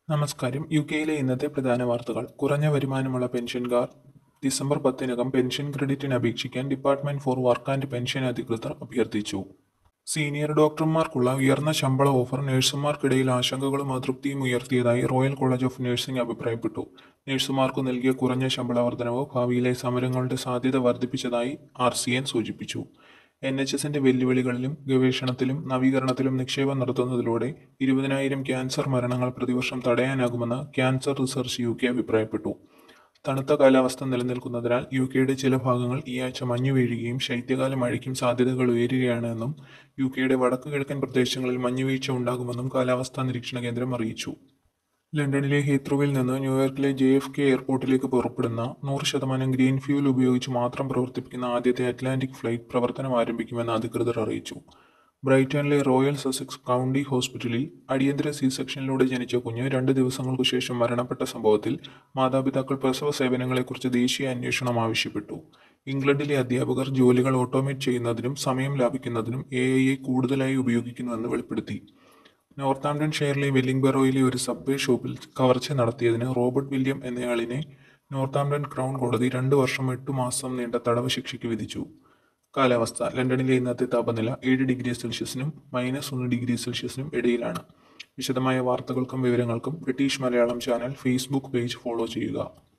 നമസ്കാരം യു കെയിലെ ഇന്നത്തെ പ്രധാന വാർത്തകൾ കുറഞ്ഞ വരുമാനമുള്ള പെൻഷൻകാർ ഡിസംബർ പത്തിനകം പെൻഷൻ ക്രെഡിറ്റിന് അപേക്ഷിക്കാൻ department for work and pension അധികൃതർ അഭ്യർത്ഥിച്ചു സീനിയർ ഡോക്ടർമാർക്കുള്ള ഉയർന്ന ശമ്പള ഓഫർ നഴ്സുമാർക്കിടയിൽ ആശങ്കകളും അതൃപ്തിയും ഉയർത്തിയതായി റോയൽ കോളേജ് ഓഫ് നഴ്സിംഗ് അഭിപ്രായപ്പെട്ടു നഴ്സുമാർക്കു നൽകിയ കുറഞ്ഞ ശമ്പള വർധനവ് ഭാവിയിലെ സമരങ്ങളുടെ സാധ്യത വർദ്ധിപ്പിച്ചതായി ആർ സി എൻ സൂചിപ്പിച്ചു എൻ എച്ച് എസിന്റെ വെല്ലുവിളികളിലും ഗവേഷണത്തിലും നവീകരണത്തിലും നിക്ഷേപം നടത്തുന്നതിലൂടെ ഇരുപതിനായിരം ക്യാൻസർ മരണങ്ങൾ പ്രതിവർഷം തടയാനാകുമെന്ന് ക്യാൻസർ റിസർച്ച് യു കെ അഭിപ്രായപ്പെട്ടു തണുത്ത കാലാവസ്ഥ നിലനിൽക്കുന്നതിനാൽ യു കെയുടെ ചില ഭാഗങ്ങൾ ഈ ആഴ്ച മഞ്ഞു വീഴുകയും ശൈത്യകാല മഴയ്ക്കും സാധ്യതകൾ ഉയരുകയാണ് എന്നും യു കെയുടെ വടക്കു കിഴക്കൻ പ്രദേശങ്ങളിൽ മഞ്ഞുവീഴ്ച ഉണ്ടാകുമെന്നും കാലാവസ്ഥാ നിരീക്ഷണ കേന്ദ്രം അറിയിച്ചു ലണ്ടനിലെ ഹീത്രൂവിൽ നിന്ന് ന്യൂയോർക്കിലെ ജെ എഫ് കെ എയർപോർട്ടിലേക്ക് പുറപ്പെടുന്ന നൂറ് ശതമാനം ഗ്രീൻ ഫ്യൂൽ ഉപയോഗിച്ച് മാത്രം പ്രവർത്തിപ്പിക്കുന്ന ആദ്യത്തെ അറ്റ്ലാന്റിക് ഫ്ലൈറ്റ് പ്രവർത്തനം ആരംഭിക്കുമെന്ന് അധികൃതർ അറിയിച്ചു ബ്രൈറ്റണിലെ റോയൽ സസെക്സ് കൗണ്ടി ഹോസ്പിറ്റലിൽ അടിയന്തര സി സെക്ഷനിലൂടെ ജനിച്ച കുഞ്ഞ് രണ്ട് ദിവസങ്ങൾക്കു ശേഷം മരണപ്പെട്ട സംഭവത്തിൽ മാതാപിതാക്കൾ പ്രസവ സേവനങ്ങളെക്കുറിച്ച് ദേശീയ അന്വേഷണം ആവശ്യപ്പെട്ടു ഇംഗ്ലണ്ടിലെ അധ്യാപകർ ജോലികൾ ഓട്ടോമേറ്റ് ചെയ്യുന്നതിനും സമയം ലാഭിക്കുന്നതിനും എ ഐ കൂടുതലായി ഉപയോഗിക്കുന്നുവെന്ന് വെളിപ്പെടുത്തി നോർത്താംപ്ടൺ ഷെയറിലെ വെല്ലിംഗ്ബറോയിലെ ഒരു സബ്വേ ഷോപ്പിൽ കവർച്ച നടത്തിയതിന് റോബർട്ട് വില്യം എന്നയാളിനെ നോർത്താംപ്ടൺ ക്രൗൺ കോടതി രണ്ട് വർഷം എട്ട് മാസം നീണ്ട തടവ് ശിക്ഷയ്ക്ക് വിധിച്ചു കാലാവസ്ഥ ലണ്ടനിലെ ഇന്നത്തെ താപനില ഏഴ് ഡിഗ്രി സെൽഷ്യസിനും മൈനസ് ഒന്ന് ഡിഗ്രി സെൽഷ്യസിനും ഇടയിലാണ് വിശദമായ വാർത്തകൾക്കും വിവരങ്ങൾക്കും British Malayalam channel Facebook page follow ചെയ്യുക